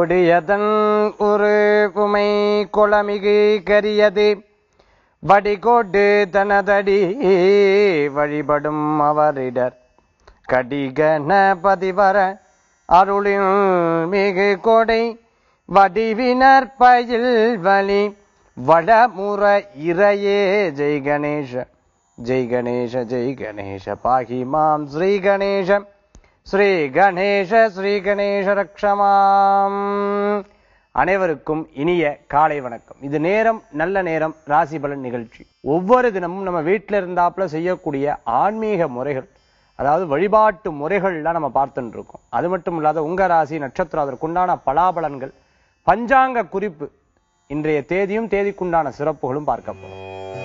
புடியதன் ஒரு உமை குளமிகு கரியது வடிகோட்டு தனதடி வழிபடும் அவரிடர் கடிகன பதிவர அருளின் மிகு கொடை வடிவினர் பயில் வழி வடமுற இறையே ஜெய் கணேஷ ஜெய் கணேஷ ஜெய் கணேஷ பாகி மாம் ஸ்ரீ கணேஷ ஸ்ரீ கணேஷ ஸ்ரீ கணேஷ ரக்ஷமாம் அனைவருக்கும் இனிய காலை வணக்கம் இது நேரம் நல்ல நேரம் ராசி பலன் நிகழ்ச்சி ஒவ்வொரு தினமும் நம்ம வீட்டில் இருந்தாப்புல செய்யக்கூடிய ஆன்மீக முறைகள் அதாவது வழிபாட்டு முறைகள்லாம் நம்ம பார்த்துட்டு இருக்கோம் அது மட்டும் இல்லாத உங்க ராசி நட்சத்திரம் அதற்குண்டான பலாபலன்கள் பஞ்சாங்க குறிப்பு இன்றைய தேதியும் தேதிக்குண்டான சிறப்புகளும் பார்க்க போறோம்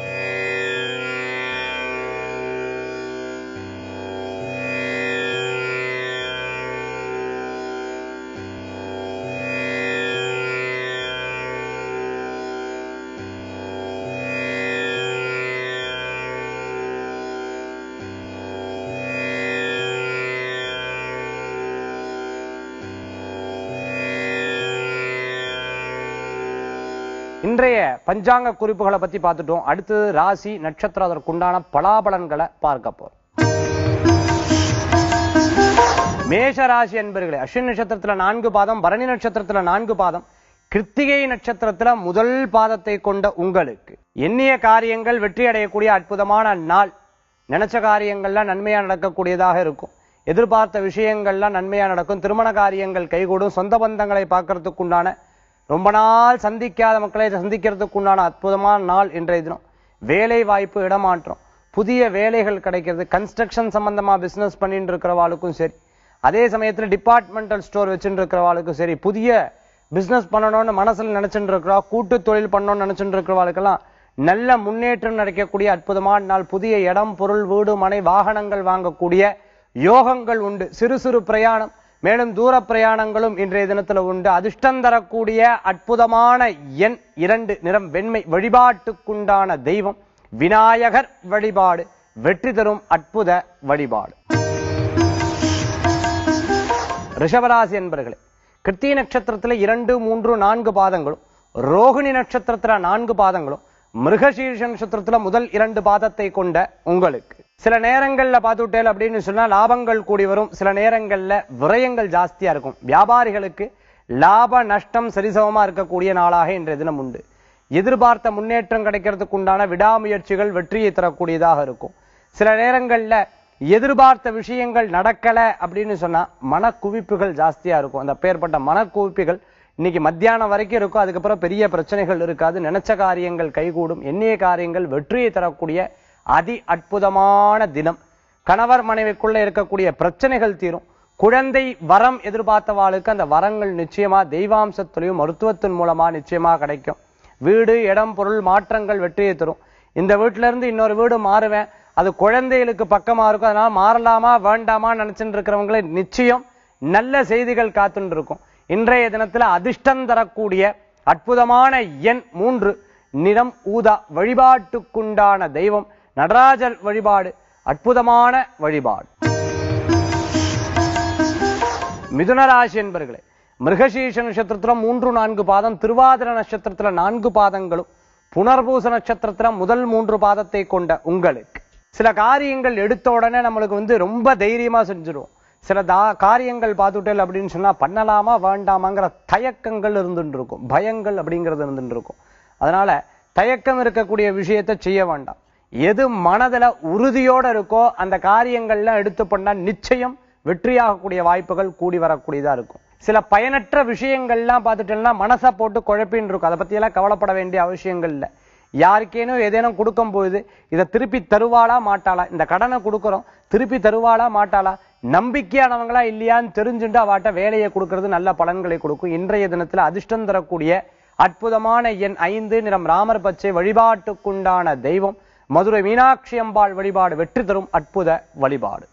இன்றைய பஞ்சாங்க குறிப்புகளை பத்தி பார்த்துட்டோம் அடுத்து ராசி நட்சத்திரம் அதற்குண்டான பலாபலன்களை பார்க்க போறோம் மேஷ ராசி என்பர்களே அஸ்வின் நட்சத்திரத்துல நான்கு பாதம் பரணி நட்சத்திரத்துல நான்கு பாதம் கிருத்திகை நட்சத்திரத்துல முதல் பாதத்தை கொண்ட உங்களுக்கு எண்ணிய காரியங்கள் வெற்றி அடையக்கூடிய அற்புதமான நாள் நினைச்ச காரியங்கள்லாம் நன்மையா நடக்கக்கூடியதாக இருக்கும் எதிர்பார்த்த விஷயங்கள்லாம் நன்மையா நடக்கும் திருமண காரியங்கள் கைகூடும் சொந்த பந்தங்களை பார்க்கறதுக்கு உண்டான ரொம்ப நாள் சந்திக்காத மக்களை சந்திக்கிறதுக்கு உண்டான அற்புதமான நாள் இன்றைய தினம் வேலை வாய்ப்பு இடமாற்றம் புதிய வேலைகள் கிடைக்கிறது கன்ஸ்ட்ரக்ஷன் சம்பந்தமா பிசினஸ் பண்ணிட்டு இருக்கிறவாளுக்கும் சரி அதே சமயத்துல டிபார்ட்மெண்டல் ஸ்டோர் வச்சுட்டு இருக்கிறவாளுக்கும் சரி புதிய பிசினஸ் பண்ணணும்னு மனசுல நினைச்சுட்டு இருக்கிறா கூட்டு தொழில் பண்ணணும்னு நினைச்சுட்டு இருக்கிறவாளுக்கெல்லாம் நல்ல முன்னேற்றம் நடக்கக்கூடிய அற்புதமான நாள் புதிய இடம் பொருள் வீடு மனை வாகனங்கள் வாங்கக்கூடிய யோகங்கள் உண்டு சிறு சிறு பிரயாணம் மேலும் தூர பிரயாணங்களும் இன்றைய தினத்துல உண்டு அதிர்ஷ்டம் தரக்கூடிய அற்புதமான எண் இரண்டு நிறம் வெண்மை வழிபாட்டுக்குண்டான தெய்வம் விநாயகர் வழிபாடு வெற்றி தரும் அற்புத வழிபாடு ரிஷபராசி என்பர்களே கிருத்திய நட்சத்திரத்துல இரண்டு மூன்று நான்கு பாதங்களும் ரோகிணி நட்சத்திரத்துல நான்கு பாதங்களும் மிருகசீர்ஷ நட்சத்திரத்துல முதல் இரண்டு பாதத்தை கொண்ட உங்களுக்கு சில நேரங்கள்ல பார்த்துட்டேல் அப்படின்னு சொன்னா லாபங்கள் கூடி வரும் சில நேரங்கள்ல விரயங்கள் ஜாஸ்தியா இருக்கும் வியாபாரிகளுக்கு லாப நஷ்டம் சரிசமமா இருக்கக்கூடிய நாளாக இன்றைய தினம் உண்டு எதிர்பார்த்த முன்னேற்றம் கிடைக்கிறதுக்கு உண்டான விடாமுயற்சிகள் வெற்றியை தரக்கூடியதாக இருக்கும் சில நேரங்கள்ல எதிர்பார்த்த விஷயங்கள் நடக்கல அப்படின்னு சொன்னா மனக்குவிப்புகள் ஜாஸ்தியா இருக்கும் அந்த பேர்பட்ட மனக்குவிப்புகள் இன்னைக்கு மத்தியானம் வரைக்கும் இருக்கும் அதுக்கப்புறம் பெரிய பிரச்சனைகள் இருக்காது நினைச்ச காரியங்கள் கைகூடும் எண்ணிய காரியங்கள் வெற்றியை தரக்கூடிய அதி அற்புதமான தினம் கணவர் மனைவிக்குள்ள இருக்கக்கூடிய பிரச்சனைகள் தீரும் குழந்தை வரம் எதிர்பார்த்தவாளுக்கு அந்த வரங்கள் நிச்சயமா தெய்வாம்சத்திலையும் மருத்துவத்தின் மூலமா நிச்சயமா கிடைக்கும் வீடு இடம் பொருள் மாற்றங்கள் வெற்றியை தரும் இந்த வீட்டுல இருந்து இன்னொரு வீடு மாறுவேன் அது குழந்தைகளுக்கு பக்கமா இருக்கும் அதனால மாறலாமா வேண்டாமா நினைச்சுட்டு இருக்கிறவங்களே நிச்சயம் நல்ல செய்திகள் காத்துட்டு இருக்கும் இன்றைய தினத்துல அதிர்ஷ்டம் தரக்கூடிய அற்புதமான எண் மூன்று நிறம் ஊதா வழிபாட்டுக்குண்டான தெய்வம் நடராஜர் வழிபாடு அற்புதமான வழிபாடு மிதுனராசி என்பர்களே மிருகசீர்ஷ நட்சத்திரத்துல மூன்று நான்கு பாதம் திருவாதிர நட்சத்திரத்துல நான்கு பாதங்களும் புனர்பூச நட்சத்திரத்துல முதல் மூன்று பாதத்தை கொண்ட உங்களுக்கு சில காரியங்கள் எடுத்த உடனே நம்மளுக்கு வந்து ரொம்ப தைரியமா செஞ்சிடும் சில தா காரியங்கள் பார்த்துட்டேல் அப்படின்னு சொன்னா பண்ணலாமா வேண்டாமாங்கிற தயக்கங்கள் இருந்துட்டு இருக்கும் பயங்கள் அப்படிங்கிறது இருந்துட்டு இருக்கும் அதனால தயக்கம் இருக்கக்கூடிய விஷயத்தை செய்ய வேண்டாம் எது மனதுல உறுதியோட இருக்கோ அந்த காரியங்கள்லாம் எடுத்து பண்ணா நிச்சயம் வெற்றியாகக்கூடிய வாய்ப்புகள் கூடி வரக்கூடியதா இருக்கும் சில பயனற்ற விஷயங்கள்லாம் பார்த்துட்டோம்னா மனசை போட்டு குழப்பின்னு இருக்கும் அதை பத்தி எல்லாம் கவலைப்பட வேண்டிய அவசியங்கள் இல்லை யாருக்கேனும் ஏதேனும் கொடுக்கும் பொழுது இதை திருப்பி தருவாளா மாட்டாளா இந்த கடனை கொடுக்குறோம் திருப்பி தருவாளா மாட்டாளா நம்பிக்கையானவங்களா இல்லையான்னு தெரிஞ்சுட்டு அவாட்ட வேலையை கொடுக்கறது நல்ல பலன்களை கொடுக்கும் இன்றைய தினத்துல அதிர்ஷ்டம் தரக்கூடிய அற்புதமான எண் ஐந்து நிறம் ராமர் பச்சை வழிபாட்டுக்குண்டான தெய்வம் மதுரை மீனாட்சி அம்பாள் வழிபாடு வெற்றி தரும் அற்புத வழிபாடு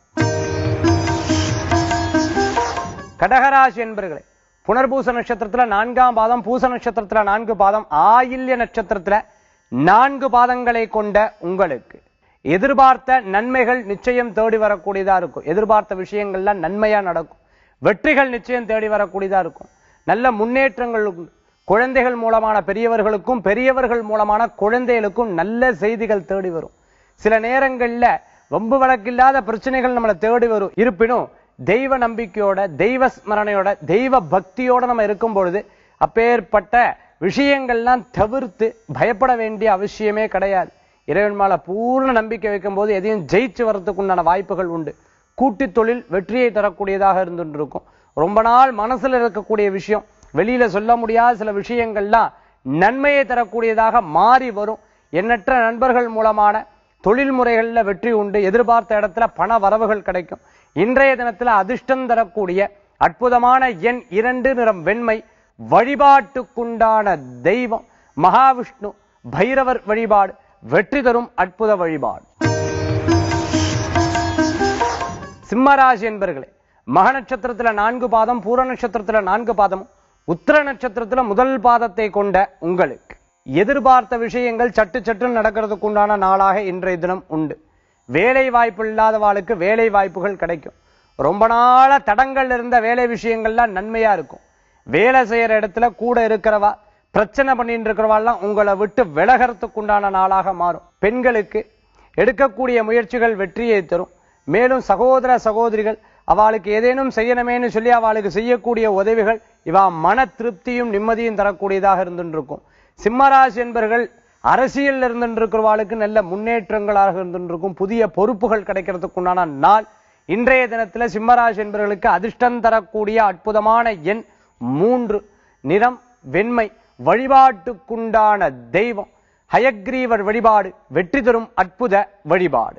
கடகராசி என்பர்களே புனர்பூச நட்சத்திரத்துல நான்காம் பாதம் பூச நட்சத்திரத்துல நான்கு பாதம் ஆயில்ய நட்சத்திரத்துல நான்கு பாதங்களை கொண்ட உங்களுக்கு எதிர்பார்த்த நன்மைகள் நிச்சயம் தேடி வரக்கூடியதா இருக்கும் எதிர்பார்த்த விஷயங்கள்லாம் நன்மையா நடக்கும் வெற்றிகள் நிச்சயம் தேடி வரக்கூடியதா இருக்கும் நல்ல முன்னேற்றங்கள் உண்டு குழந்தைகள் மூலமான பெரியவர்களுக்கும் பெரியவர்கள் மூலமான குழந்தைகளுக்கும் நல்ல செய்திகள் தேடி வரும் சில நேரங்கள்ல வம்பு வழக்கில்லாத பிரச்சனைகள் நம்மளை தேடி வரும் இருப்பினும் தெய்வ நம்பிக்கையோட தெய்வ ஸ்மரணையோட தெய்வ பக்தியோட நம்ம இருக்கும் பொழுது அப்பேற்பட்ட விஷயங்கள்லாம் தவிர்த்து பயப்பட வேண்டிய அவசியமே கிடையாது இறைவன் மேல பூர்ண நம்பிக்கை வைக்கும் போது எதையும் ஜெயிச்சு வர்றதுக்கு உண்டான வாய்ப்புகள் உண்டு கூட்டு தொழில் வெற்றியை தரக்கூடியதாக இருந்துட்டு இருக்கும் ரொம்ப நாள் மனசுல இருக்கக்கூடிய விஷயம் வெளியில சொல்ல முடியாத சில விஷயங்கள்லாம் நன்மையை தரக்கூடியதாக மாறி வரும் எண்ணற்ற நண்பர்கள் மூலமான தொழில் முறைகள்ல வெற்றி உண்டு எதிர்பார்த்த இடத்துல பண வரவுகள் கிடைக்கும் இன்றைய தினத்துல அதிர்ஷ்டம் தரக்கூடிய அற்புதமான எண் இரண்டு நிறம் வெண்மை வழிபாட்டுக்குண்டான தெய்வம் மகாவிஷ்ணு பைரவர் வழிபாடு வெற்றி தரும் அற்புத வழிபாடு சிம்மராசி என்பர்களே மக நட்சத்திரத்துல நான்கு பாதம் பூர நட்சத்திரத்துல நான்கு பாதமும் உத்திர நட்சத்திரத்துல முதல் பாதத்தை கொண்ட உங்களுக்கு எதிர்பார்த்த விஷயங்கள் சட்டு சட்டு நடக்கிறதுக்கு உண்டான நாளாக இன்றைய தினம் உண்டு வேலை வாய்ப்பு இல்லாதவாளுக்கு வேலை வாய்ப்புகள் கிடைக்கும் ரொம்ப நாளா தடங்கள் இருந்த வேலை விஷயங்கள்லாம் நன்மையா இருக்கும் வேலை செய்யற இடத்துல கூட இருக்கிறவா பிரச்சனை பண்ணிட்டு இருக்கிறவாள்லாம் உங்களை விட்டு விலகிறதுக்கு உண்டான நாளாக மாறும் பெண்களுக்கு எடுக்கக்கூடிய முயற்சிகள் வெற்றியை தரும் மேலும் சகோதர சகோதரிகள் அவளுக்கு ஏதேனும் செய்யணுமேன்னு சொல்லி அவளுக்கு செய்யக்கூடிய உதவிகள் இவா மன திருப்தியும் நிம்மதியும் தரக்கூடியதாக இருந்துட்டு இருக்கும் சிம்மராசி என்பர்கள் அரசியல் இருந்துட்டு இருக்கிறவாளுக்கு நல்ல முன்னேற்றங்களாக இருந்துட்டு இருக்கும் புதிய பொறுப்புகள் கிடைக்கிறதுக்கு உண்டான நாள் இன்றைய தினத்துல சிம்மராசி என்பவர்களுக்கு அதிர்ஷ்டம் தரக்கூடிய அற்புதமான எண் மூன்று நிறம் வெண்மை வழிபாட்டுக்குண்டான தெய்வம் ஹயக்ரீவர் வழிபாடு வெற்றி தரும் அற்புத வழிபாடு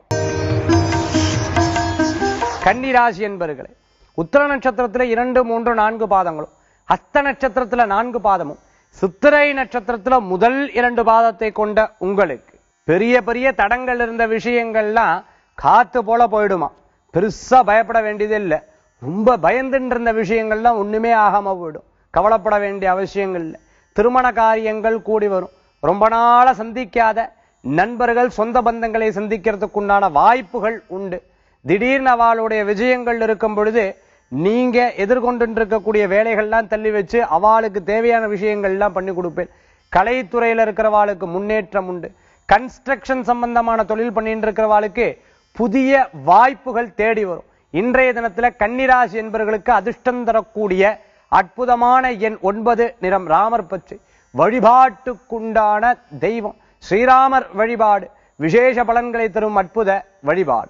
கன்னிராசி என்பர்களே உத்தர நட்சத்திரத்துல இரண்டு மூன்று நான்கு பாதங்களும் ஹஸ்த நட்சத்திரத்துல நான்கு பாதமும் சித்திரை நட்சத்திரத்துல முதல் இரண்டு பாதத்தை கொண்ட உங்களுக்கு பெரிய பெரிய தடங்கள் இருந்த விஷயங்கள்லாம் காத்து போல போயிடுமா பெருசா பயப்பட வேண்டியதே இல்லை ரொம்ப பயந்துட்டு இருந்த விஷயங்கள்லாம் ஒண்ணுமே ஆகாம போயிடும் கவலைப்பட வேண்டிய அவசியங்கள் இல்லை திருமண காரியங்கள் கூடி வரும் ரொம்ப நாளா சந்திக்காத நண்பர்கள் சொந்த பந்தங்களை சந்திக்கிறதுக்கு உண்டான வாய்ப்புகள் உண்டு திடீர்னு அவளுடைய விஜயங்கள் இருக்கும் பொழுது நீங்க எதிர்கொண்டு இருக்கக்கூடிய வேலைகள்லாம் தள்ளி வச்சு அவளுக்கு தேவையான விஷயங்கள்லாம் பண்ணி கொடுப்பேன் கலைத்துறையில இருக்கிறவாளுக்கு முன்னேற்றம் உண்டு கன்ஸ்ட்ரக்ஷன் சம்பந்தமான தொழில் பண்ணிட்டு இருக்கிறவாளுக்கு புதிய வாய்ப்புகள் தேடி வரும் இன்றைய தினத்துல கன்னிராசி என்பவர்களுக்கு அதிர்ஷ்டம் தரக்கூடிய அற்புதமான எண் ஒன்பது நிறம் ராமர் பச்சை வழிபாட்டுக்குண்டான தெய்வம் ஸ்ரீராமர் வழிபாடு விசேஷ பலன்களை தரும் அற்புத வழிபாடு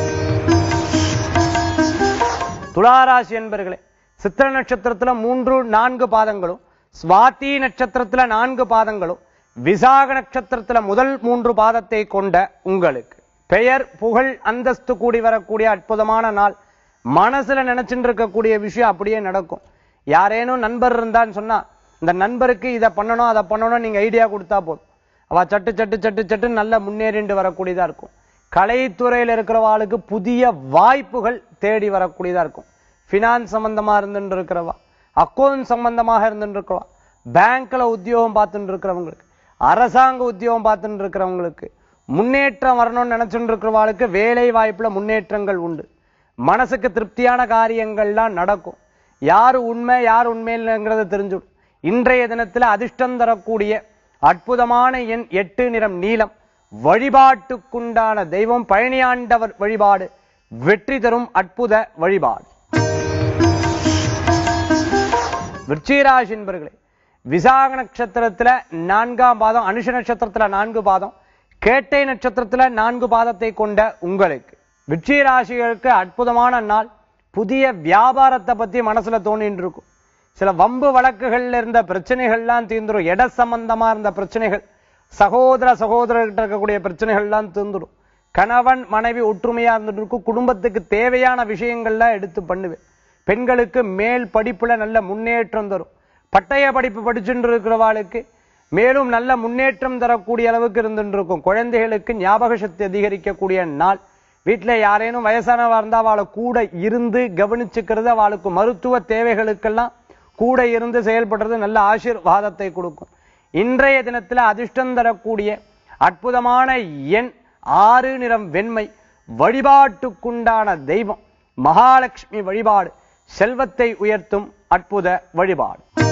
துளாராசி என்பர்களே சித்திர நட்சத்திரத்துல மூன்று நான்கு பாதங்களும் சுவாதி நட்சத்திரத்துல நான்கு பாதங்களும் விசாக நட்சத்திரத்துல முதல் மூன்று பாதத்தை கொண்ட உங்களுக்கு பெயர் புகழ் அந்தஸ்து கூடி வரக்கூடிய அற்புதமான நாள் மனசுல நினைச்சுட்டு இருக்கக்கூடிய விஷயம் அப்படியே நடக்கும் யாரேனும் நண்பர் இருந்தான்னு சொன்னா இந்த நண்பருக்கு இதை பண்ணணும் அதை பண்ணணும் நீங்க ஐடியா கொடுத்தா போதும் அவ சட்டு சட்டு சட்டு சட்டு நல்ல முன்னேறிண்டு வரக்கூடியதா இருக்கும் கலைத்துறையில இருக்கிறவாளுக்கு புதிய வாய்ப்புகள் தேடி வரக்கூடியதா இருக்கும் ஃபினான்ஸ் சம்பந்தமா இருந்துட்டு இருக்கிறவா அக்கௌண்ட் சம்பந்தமாக இருந்துட்டு இருக்கிறவா பேங்க்ல உத்தியோகம் பார்த்துட்டு இருக்கிறவங்களுக்கு அரசாங்க உத்தியோகம் பார்த்துட்டு இருக்கிறவங்களுக்கு முன்னேற்றம் வரணும்னு நினைச்சுட்டு இருக்கிறவாளுக்கு வேலை வாய்ப்புல முன்னேற்றங்கள் உண்டு மனசுக்கு திருப்தியான காரியங்கள்லாம் நடக்கும் யார் உண்மை யார் உண்மை இல்லைங்கிறத தெரிஞ்சுடும் இன்றைய தினத்துல அதிர்ஷ்டம் தரக்கூடிய அற்புதமான எண் எட்டு நிறம் நீலம் வழிபாட்டுக்குண்டான தெய்வம் பழனியாண்டவர் வழிபாடு வெற்றி தரும் அற்புத வழிபாடு விருச்சிகராசி என்பர்களே விசாக நட்சத்திரத்துல நான்காம் பாதம் அனுஷ நட்சத்திரத்துல நான்கு பாதம் கேட்டை நட்சத்திரத்துல நான்கு பாதத்தை கொண்ட உங்களுக்கு விருச்சிக ராசிகளுக்கு அற்புதமான நாள் புதிய வியாபாரத்தை பத்தி மனசுல தோணிட்டு இருக்கும் சில வம்பு வழக்குகள்ல இருந்த பிரச்சனைகள்லாம் தீர்ந்துடும் இட சம்பந்தமா இருந்த பிரச்சனைகள் சகோதர சகோதரர்கிட்ட இருக்கக்கூடிய பிரச்சனைகள்லாம் தீர்ந்துடும் கணவன் மனைவி ஒற்றுமையா இருந்துட்டு இருக்கும் குடும்பத்துக்கு தேவையான விஷயங்கள்லாம் எடுத்து பண்ணுவேன் பெண்களுக்கு மேல் படிப்புல நல்ல முன்னேற்றம் தரும் பட்டய படிப்பு படிச்சுட்டு இருக்கிறவாளுக்கு மேலும் நல்ல முன்னேற்றம் தரக்கூடிய அளவுக்கு இருந்துட்டு இருக்கும் குழந்தைகளுக்கு ஞாபக சக்தி அதிகரிக்கக்கூடிய நாள் வீட்டுல யாரேனும் வயசானவா இருந்தா அவளை கூட இருந்து கவனிச்சுக்கிறது அவளுக்கு மருத்துவ தேவைகளுக்கெல்லாம் கூட இருந்து செயல்படுறது நல்ல ஆசீர்வாதத்தை கொடுக்கும் இன்றைய தினத்துல அதிர்ஷ்டம் தரக்கூடிய அற்புதமான எண் ஆறு நிறம் வெண்மை வழிபாட்டுக்குண்டான தெய்வம் மகாலட்சுமி வழிபாடு செல்வத்தை உயர்த்தும் அற்புத வழிபாடு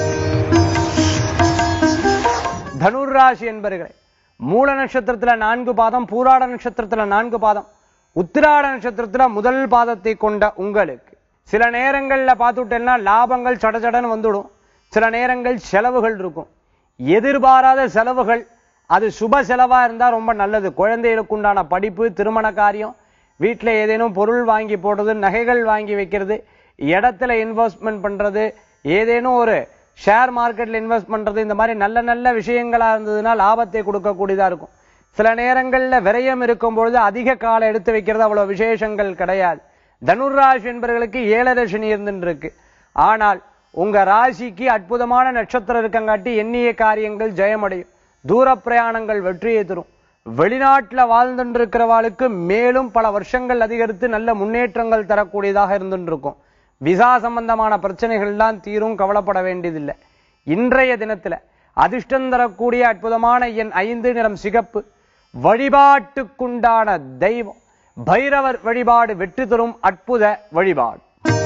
தனுர்ராசி என்பர்களே மூல நட்சத்திரத்துல நான்கு பாதம் பூராட நட்சத்திரத்துல நான்கு பாதம் உத்திராட நட்சத்திரத்துல முதல் பாதத்தை கொண்ட உங்களுக்கு சில நேரங்கள்ல பார்த்துட்டேன்னா லாபங்கள் சடச்சடன்னு வந்துடும் சில நேரங்கள் செலவுகள் இருக்கும் எதிர்பாராத செலவுகள் அது சுப செலவா இருந்தா ரொம்ப நல்லது குழந்தைகளுக்கு உண்டான படிப்பு திருமண காரியம் வீட்டுல ஏதேனும் பொருள் வாங்கி போடுறது நகைகள் வாங்கி வைக்கிறது இடத்துல இன்வெஸ்ட்மெண்ட் பண்றது ஏதேனும் ஒரு ஷேர் மார்க்கெட்ல இன்வெஸ்ட் பண்றது இந்த மாதிரி நல்ல நல்ல விஷயங்களா இருந்ததுன்னா லாபத்தை கொடுக்கக்கூடியதா இருக்கும் சில நேரங்கள்ல விரயம் இருக்கும் பொழுது அதிக காலம் எடுத்து வைக்கிறது அவ்வளவு விசேஷங்கள் கிடையாது தனுர்ராசி என்பவர்களுக்கு ஏழரை சனி இருந்துட்டு இருக்கு ஆனால் உங்க ராசிக்கு அற்புதமான நட்சத்திரம் இருக்கங்காட்டி எண்ணிய காரியங்கள் ஜெயமடையும் தூர பிரயாணங்கள் வெற்றியை தரும் வெளிநாட்டுல வாழ்ந்துட்டு இருக்கிறவாளுக்கு மேலும் பல வருஷங்கள் அதிகரித்து நல்ல முன்னேற்றங்கள் தரக்கூடியதாக இருந்துட்டு இருக்கும் விசா சம்பந்தமான பிரச்சனைகள்லாம் தீரும் கவலைப்பட வேண்டியதில்லை இன்றைய தினத்துல அதிர்ஷ்டம் தரக்கூடிய அற்புதமான என் ஐந்து நிறம் சிகப்பு வழிபாட்டுக்குண்டான தெய்வம் பைரவர் வழிபாடு வெற்றி தரும் அற்புத வழிபாடு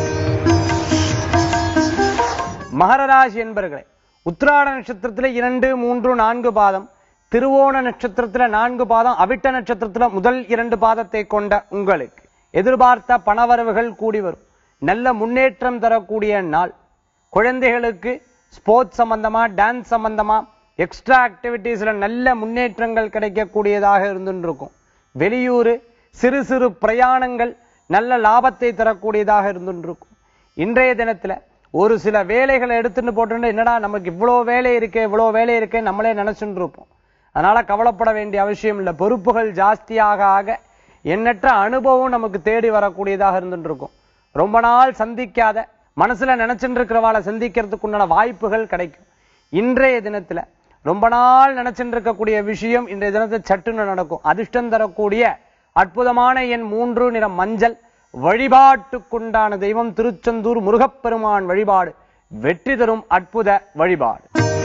மகரராசி என்பர்களே உத்திராட நட்சத்திரத்துல இரண்டு மூன்று நான்கு பாதம் திருவோண நட்சத்திரத்துல நான்கு பாதம் அவிட்ட நட்சத்திரத்துல முதல் இரண்டு பாதத்தை கொண்ட உங்களுக்கு எதிர்பார்த்த பணவரவுகள் கூடி வரும் நல்ல முன்னேற்றம் தரக்கூடிய நாள் குழந்தைகளுக்கு ஸ்போர்ட்ஸ் சம்பந்தமா டான்ஸ் சம்பந்தமா எக்ஸ்ட்ரா ஆக்டிவிட்டீஸ்ல நல்ல முன்னேற்றங்கள் கிடைக்கக்கூடியதாக இருந்துட்டு இருக்கும் வெளியூர் சிறு சிறு பிரயாணங்கள் நல்ல லாபத்தை தரக்கூடியதாக இருந்துட்டு இருக்கும் இன்றைய தினத்துல ஒரு சில வேலைகளை எடுத்துட்டு போட்டு என்னடா நமக்கு இவ்வளோ வேலை இருக்கு இவ்வளோ வேலை இருக்கு நம்மளே நினைச்சுட்டு இருப்போம் அதனால கவலைப்பட வேண்டிய அவசியம் இல்லை பொறுப்புகள் ஜாஸ்தியாக ஆக எண்ணற்ற அனுபவம் நமக்கு தேடி வரக்கூடியதாக இருந்துட்டு இருக்கும் ரொம்ப நாள் சந்திக்காத மனசுல நினைச்சுட்டு இருக்கிறவாளை சந்திக்கிறதுக்கு உண்டான வாய்ப்புகள் கிடைக்கும் இன்றைய தினத்துல ரொம்ப நாள் நினைச்சுட்டு இருக்கக்கூடிய விஷயம் இன்றைய தினத்தை சட்டுன்னு நடக்கும் அதிர்ஷ்டம் தரக்கூடிய அற்புதமான என் மூன்று நிறம் மஞ்சள் வழிபாட்டுக்குண்டான தெய்வம் திருச்செந்தூர் முருகப்பெருமான் வழிபாடு வெற்றி தரும் அற்புத வழிபாடு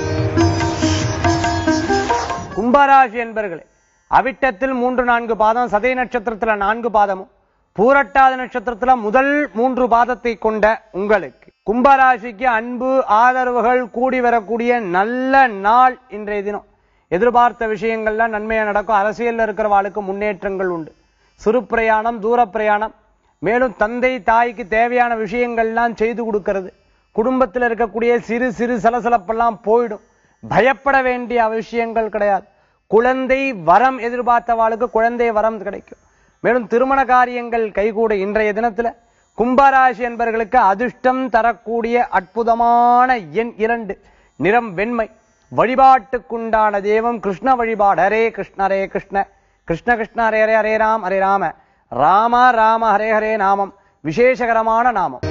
கும்பராசி என்பர்களே அவிட்டத்தில் மூன்று நான்கு பாதம் சதய நட்சத்திரத்துல நான்கு பாதமும் பூரட்டாத நட்சத்திரத்துல முதல் மூன்று பாதத்தை கொண்ட உங்களுக்கு கும்பராசிக்கு அன்பு ஆதரவுகள் கூடி வரக்கூடிய நல்ல நாள் இன்றைய தினம் எதிர்பார்த்த விஷயங்கள்லாம் நன்மையா நடக்கும் அரசியல்ல இருக்கிறவாளுக்கு முன்னேற்றங்கள் உண்டு சிறு பிரயாணம் தூர பிரயாணம் மேலும் தந்தை தாய்க்கு தேவையான விஷயங்கள்லாம் செய்து கொடுக்கிறது குடும்பத்தில் இருக்கக்கூடிய சிறு சிறு சலசலப்பெல்லாம் போயிடும் பயப்பட வேண்டிய அவசியங்கள் கிடையாது குழந்தை வரம் எதிர்பார்த்தவாளுக்கு குழந்தை வரம் கிடைக்கும் மேலும் திருமண காரியங்கள் கைகூட இன்றைய தினத்துல கும்பராசி என்பவர்களுக்கு அதிர்ஷ்டம் தரக்கூடிய அற்புதமான எண் இரண்டு நிறம் வெண்மை வழிபாட்டுக்குண்டான தெய்வம் கிருஷ்ண வழிபாடு ஹரே கிருஷ்ண ஹரே கிருஷ்ண கிருஷ்ண கிருஷ்ண ஹரே ஹரே ஹரே ராம் ஹரே ராம ராம ராம ஹரே ஹரே நாமம் விசேஷகரமான நாமம்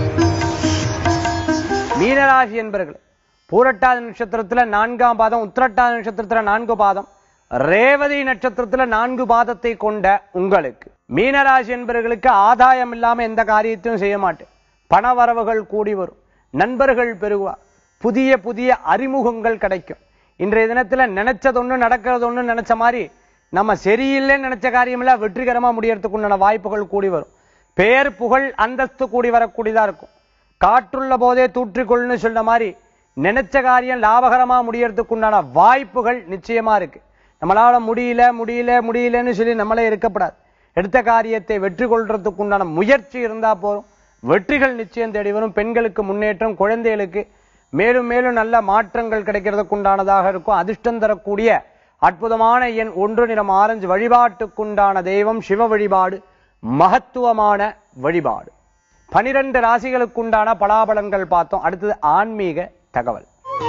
மீனராசி என்பர்கள் பூரட்டாதி நட்சத்திரத்துல நான்காம் பாதம் உத்திரட்டாதி நட்சத்திரத்துல நான்கு பாதம் ரேவதி நட்சத்திரத்துல நான்கு பாதத்தை கொண்ட உங்களுக்கு மீனராசி என்பவர்களுக்கு ஆதாயம் இல்லாம எந்த காரியத்தையும் செய்ய மாட்டேன் பண வரவுகள் கூடி வரும் நண்பர்கள் பெருகுவா புதிய புதிய அறிமுகங்கள் கிடைக்கும் இன்றைய தினத்துல நினைச்சது ஒண்ணு நடக்கிறது ஒண்ணு நினைச்ச மாதிரி நம்ம சரியில்லைன்னு நினைச்ச காரியமெல்லாம் வெற்றிகரமா முடியறதுக்கு உண்டான வாய்ப்புகள் கூடி வரும் பேர் புகழ் அந்தஸ்து கூடி வரக்கூடியதா இருக்கும் காற்றுள்ள போதே தூற்றிக்கொள்னு சொன்ன மாதிரி நினைச்ச காரியம் லாபகரமா முடியறதுக்கு உண்டான வாய்ப்புகள் நிச்சயமா இருக்கு நம்மளால முடியல முடியல முடியலன்னு சொல்லி நம்மளே இருக்கப்படாது எடுத்த காரியத்தை வெற்றி கொள்றதுக்கு உண்டான முயற்சி இருந்தா போதும் வெற்றிகள் நிச்சயம் தேடி வரும் பெண்களுக்கு முன்னேற்றம் குழந்தைகளுக்கு மேலும் மேலும் நல்ல மாற்றங்கள் கிடைக்கிறதுக்கு உண்டானதாக இருக்கும் அதிர்ஷ்டம் தரக்கூடிய அற்புதமான எண் ஒன்று நிறம் ஆரஞ்சு வழிபாட்டுக்குண்டான தெய்வம் சிவ வழிபாடு மகத்துவமான வழிபாடு பனிரெண்டு ராசிகளுக்குண்டான பலாபலன்கள் பார்த்தோம் அடுத்தது ஆன்மீக தகவல்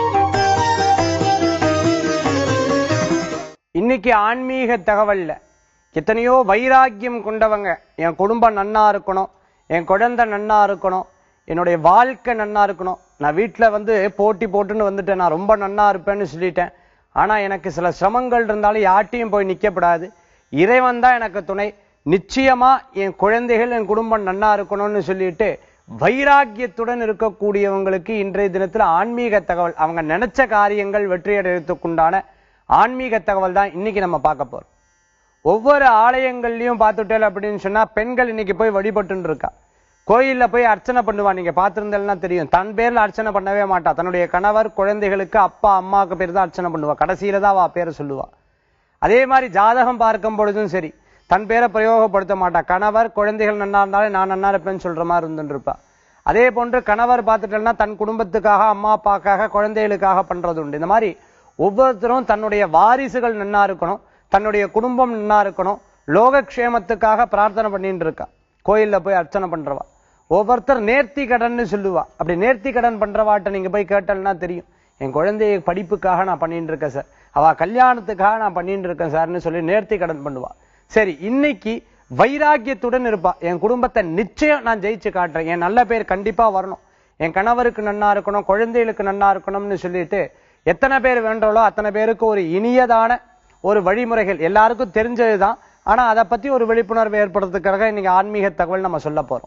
இன்னைக்கு ஆன்மீக தகவல்ல எத்தனையோ வைராக்கியம் கொண்டவங்க என் குடும்பம் நன்னா இருக்கணும் என் குழந்தை நன்னா இருக்கணும் என்னுடைய வாழ்க்கை நன்னா இருக்கணும் நான் வீட்டுல வந்து போட்டி போட்டுன்னு வந்துட்டேன் நான் ரொம்ப நன்னா இருப்பேன்னு சொல்லிட்டேன் ஆனா எனக்கு சில சிரமங்கள் இருந்தாலும் யார்ட்டையும் போய் நிக்கப்படாது இறைவன் தான் எனக்கு துணை நிச்சயமா என் குழந்தைகள் என் குடும்பம் நன்னா இருக்கணும்னு சொல்லிட்டு வைராக்கியத்துடன் இருக்கக்கூடியவங்களுக்கு இன்றைய தினத்துல ஆன்மீக தகவல் அவங்க நினைச்ச காரியங்கள் வெற்றியடைறதுக்குண்டான ஆன்மீக தகவல் தான் இன்னைக்கு நம்ம பார்க்க போறோம் ஒவ்வொரு ஆலயங்கள்லயும் பார்த்துட்டேன் அப்படின்னு சொன்னா பெண்கள் இன்னைக்கு போய் வழிபட்டு இருக்கா கோயில்ல போய் அர்ச்சனை பண்ணுவா நீங்க பார்த்திருந்தேன்னா தெரியும் தன் பேர்ல அர்ச்சனை பண்ணவே மாட்டா தன்னுடைய கணவர் குழந்தைகளுக்கு அப்பா அம்மாவுக்கு பேர் தான் அர்ச்சனை பண்ணுவா கடைசியில தான் அவ பேரை சொல்லுவா அதே மாதிரி ஜாதகம் பார்க்கும் பொழுதும் சரி தன் பேரை பிரயோகப்படுத்த மாட்டா கணவர் குழந்தைகள் நன்னா இருந்தாலே நான் நன்னா இருப்பேன்னு சொல்ற மாதிரி இருந்துட்டு இருப்பா அதே போன்று கணவர் பார்த்துட்டேன்னா தன் குடும்பத்துக்காக அம்மா அப்பாக்காக குழந்தைகளுக்காக பண்றது உண்டு இந்த மாதிரி ஒவ்வொருத்தரும் தன்னுடைய வாரிசுகள் நன்னா இருக்கணும் தன்னுடைய குடும்பம் நன்னா இருக்கணும் லோகக்ஷேமத்துக்காக பிரார்த்தனை பண்ணிட்டு இருக்கா கோயில்ல போய் அர்ச்சனை பண்றவா ஒவ்வொருத்தர் நேர்த்தி கடன்னு சொல்லுவா அப்படி நேர்த்தி கடன் பண்றவாட்ட நீங்க போய் கேட்டல்னா தெரியும் என் குழந்தைய படிப்புக்காக நான் பண்ணிட்டு இருக்கேன் சார் அவ கல்யாணத்துக்காக நான் பண்ணிட்டு இருக்கேன் சார்னு சொல்லி நேர்த்தி கடன் பண்ணுவா சரி இன்னைக்கு வைராக்கியத்துடன் இருப்பா என் குடும்பத்தை நிச்சயம் நான் ஜெயிச்சு காட்டுறேன் என் நல்ல பேர் கண்டிப்பா வரணும் என் கணவருக்கு நன்னா இருக்கணும் குழந்தைகளுக்கு நன்னா இருக்கணும்னு சொல்லிட்டு எத்தனை பேர் வேண்டாலோ அத்தனை பேருக்கு ஒரு இனியதான ஒரு வழிமுறைகள் எல்லாருக்கும் தெரிஞ்சதுதான் ஆனா அதை பத்தி ஒரு விழிப்புணர்வு ஏற்படுறதுக்காக இன்னைக்கு ஆன்மீக தகவல் நம்ம சொல்ல போறோம்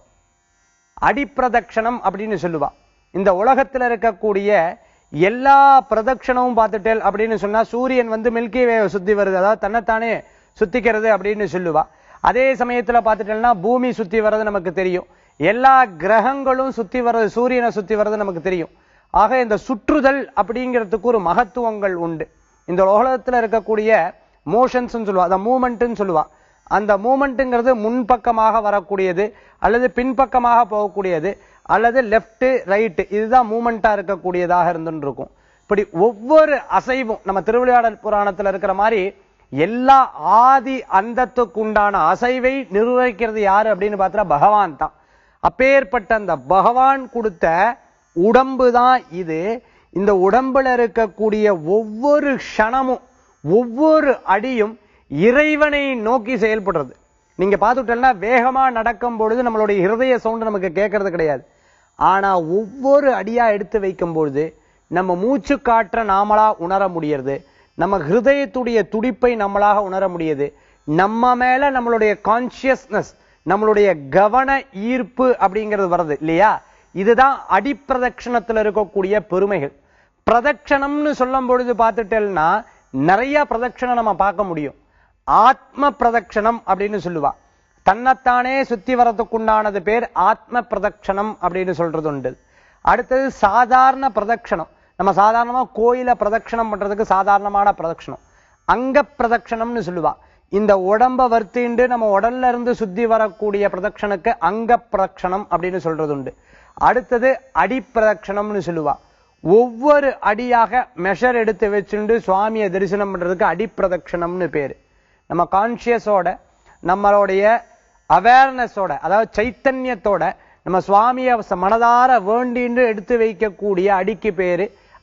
அடிப்பிரதட்சணம் அப்படின்னு சொல்லுவா இந்த உலகத்துல இருக்கக்கூடிய எல்லா பிரதட்சணமும் பார்த்துட்டேல் அப்படின்னு சொன்னா சூரியன் வந்து மில்கி வே சுத்தி வருது அதாவது தன்னைத்தானே சுத்திக்கிறது அப்படின்னு சொல்லுவா அதே சமயத்துல பார்த்துட்டேன்னா பூமி சுத்தி வர்றது நமக்கு தெரியும் எல்லா கிரகங்களும் சுத்தி வர்றது சூரியனை சுத்தி வர்றது நமக்கு தெரியும் ஆக இந்த சுற்றுதல் அப்படிங்கிறதுக்கு ஒரு மகத்துவங்கள் உண்டு இந்த உலகத்துல இருக்கக்கூடிய மோஷன்ஸ் சொல்லுவா அந்த மூமெண்ட்னு சொல்லுவா அந்த மூமெண்ட்டுங்கிறது முன்பக்கமாக வரக்கூடியது அல்லது பின்பக்கமாக போகக்கூடியது அல்லது லெஃப்ட் ரைட் இதுதான் மூமெண்டா இருக்கக்கூடியதாக இருந்துன்னு இருக்கும் இப்படி ஒவ்வொரு அசைவும் நம்ம திருவிளையாடல் புராணத்துல இருக்கிற மாதிரி எல்லா ஆதி அந்தத்துக்கு உண்டான அசைவை நிர்வகிக்கிறது யாரு அப்படின்னு பார்த்தா பகவான் தான் அப்பேற்பட்ட அந்த பகவான் கொடுத்த உடம்பு தான் இது இந்த உடம்புல இருக்கக்கூடிய ஒவ்வொரு க்ஷணமும் ஒவ்வொரு அடியும் இறைவனை நோக்கி செயல்படுறது நீங்க பார்த்துட்டேன்னா வேகமா நடக்கும் பொழுது நம்மளுடைய இருதய சவுண்ட் நமக்கு கேட்கறது கிடையாது ஆனா ஒவ்வொரு அடியா எடுத்து வைக்கும் பொழுது நம்ம மூச்சு காற்ற நாமளா உணர முடியறது நம்ம ஹிருதயத்துடைய துடிப்பை நம்மளாக உணர முடியுது நம்ம மேல நம்மளுடைய கான்சியஸ்னஸ் நம்மளுடைய கவன ஈர்ப்பு அப்படிங்கிறது வருது இல்லையா இதுதான் அடிப்பிரதட்சணத்துல இருக்கக்கூடிய பெருமைகள் பிரதட்சணம்னு சொல்லும் பொழுது பார்த்துட்டேன்னா நிறைய பிரதட்சணம் நம்ம பார்க்க முடியும் ஆத்ம பிரதட்சணம் அப்படின்னு சொல்லுவா தன்னைத்தானே சுத்தி வரதுக்குண்டானது பேர் ஆத்ம பிரதட்சணம் அப்படின்னு சொல்றது உண்டு அடுத்தது சாதாரண பிரதட்சணம் நம்ம சாதாரணமா கோயில பிரதட்சணம் பண்றதுக்கு சாதாரணமான பிரதட்சணம் அங்க பிரதட்சணம்னு சொல்லுவா இந்த உடம்ப வர்த்திண்டு நம்ம உடல்ல இருந்து சுத்தி வரக்கூடிய பிரதட்சணுக்கு அங்க பிரதட்சணம் அப்படின்னு சொல்றது உண்டு அடுத்தது அடி பிரதட்சணம்னு சொல்லுவா ஒவ்வொரு அடியாக மெஷர் எடுத்து வச்சுண்டு சுவாமியை தரிசனம் பண்றதுக்கு அடிப்பிரதட்சணம்னு பேரு நம்ம கான்சியஸோட நம்மளுடைய அவேர்னஸோட அதாவது சைத்தன்யத்தோட நம்ம சுவாமியை மனதார வேண்டின்னு எடுத்து வைக்கக்கூடிய அடிக்கு பேரு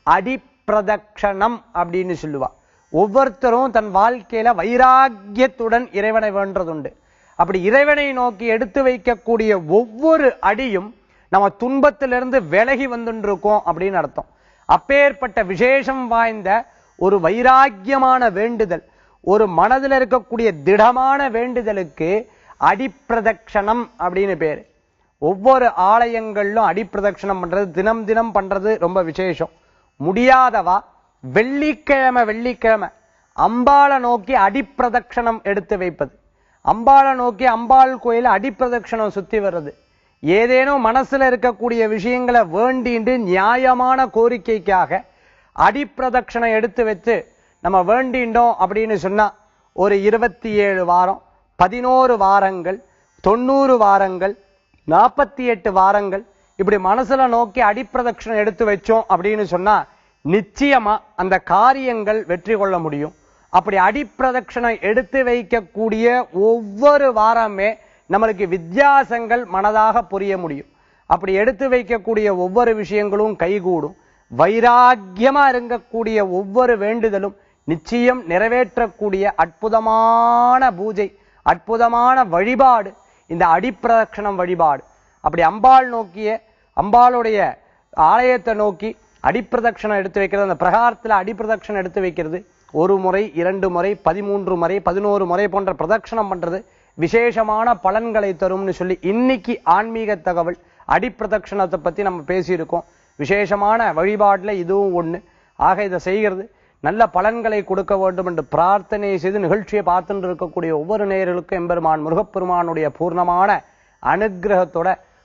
அடிப்பிரதட்சணம் அப்படின்னு சொல்லுவா ஒவ்வொருத்தரும் தன் வாழ்க்கையில வைராக்கியத்துடன் இறைவனை வேண்டதுண்டு அப்படி இறைவனை நோக்கி எடுத்து வைக்கக்கூடிய ஒவ்வொரு அடியும் நம்ம துன்பத்திலிருந்து விலகி வந்துட்டு இருக்கோம் அப்படின்னு அர்த்தம் அப்பேற்பட்ட விசேஷம் வாய்ந்த ஒரு வைராக்கியமான வேண்டுதல் ஒரு மனதில் இருக்கக்கூடிய திடமான வேண்டுதலுக்கு அடிப்பிரதட்சணம் அப்படின்னு பேரு ஒவ்வொரு ஆலயங்களிலும் அடிப்பிரதட்சணம் பண்றது தினம் தினம் பண்றது ரொம்ப விசேஷம் முடியாதவா வெள்ளிக்கிழமை வெள்ளிக்கிழமை அம்பாளை நோக்கி அடிப்பிரதட்சணம் எடுத்து வைப்பது அம்பாளை நோக்கி அம்பாள் கோயில அடிப்பிரதட்சணம் சுத்தி வர்றது ஏதேனும் மனசுல இருக்கக்கூடிய விஷயங்களை வேண்டிண்டு நியாயமான கோரிக்கைக்காக அடிப்பிரதட்சணம் எடுத்து வச்சு நம்ம வேண்டிண்டோம் அப்படின்னு சொன்னா ஒரு இருபத்தி ஏழு வாரம் பதினோரு வாரங்கள் தொண்ணூறு வாரங்கள் நாற்பத்தி எட்டு வாரங்கள் இப்படி மனசுல நோக்கி அடிப்பிரதட்சணம் எடுத்து வச்சோம் அப்படின்னு சொன்னா நிச்சயமா அந்த காரியங்கள் வெற்றி கொள்ள முடியும் அப்படி அடிப்பிரதட்சணம் எடுத்து வைக்கக்கூடிய ஒவ்வொரு வாரமே நம்மளுக்கு வித்தியாசங்கள் மனதாக புரிய முடியும் அப்படி எடுத்து வைக்கக்கூடிய ஒவ்வொரு விஷயங்களும் கைகூடும் வைராக்கியமா இருக்கக்கூடிய ஒவ்வொரு வேண்டுதலும் நிச்சயம் நிறைவேற்றக்கூடிய அற்புதமான பூஜை அற்புதமான வழிபாடு இந்த அடிப்பிரதட்சணம் வழிபாடு அப்படி அம்பாள் நோக்கிய அம்பாளுடைய ஆலயத்தை நோக்கி அடிப்பிரதட்சணம் எடுத்து வைக்கிறது அந்த பிரகாரத்துல அடிப்பிரதட்சணம் எடுத்து வைக்கிறது ஒரு முறை இரண்டு முறை பதிமூன்று முறை பதினோரு முறை போன்ற பிரதட்சணம் பண்றது விசேஷமான பலன்களை தரும்னு சொல்லி இன்னைக்கு ஆன்மீக தகவல் அடிப்பிரதட்சணத்தை பத்தி நம்ம பேசியிருக்கோம் விசேஷமான வழிபாடுல இதுவும் ஒண்ணு ஆக இதை செய்கிறது நல்ல பலன்களை கொடுக்க வேண்டும் என்று பிரார்த்தனை செய்து நிகழ்ச்சியை பார்த்துட்டு இருக்கக்கூடிய ஒவ்வொரு நேயர்களுக்கும் எம்பெருமான் முருகப்பெருமானுடைய பூர்ணமான அனுக்கிரகத்தோட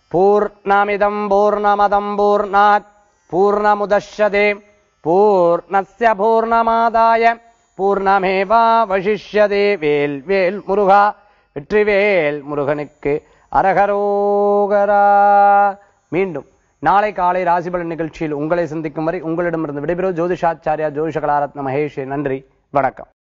பூர்ணமிதம் பூர்ணமதம் பூர்ணாத் பூர்ணமுதஷ்யதே பூர்ணஸ்ய பூர்ணமாதாய பூர்ணமேவா வசிஷ்யதே வேல் வேல் முருகா வெற்றிவேல் முருகனுக்கு அரகரோகரா மீண்டும் நாளை காலை ராசிபலன் நிகழ்ச்சியில் உங்களை சந்திக்கும் வரை உங்களிடமிருந்து விடைபெறும் ஜோதிஷாச்சாரியா ஜோதிஷ கலாரத்ன மகேஷ் நன்றி வணக்கம்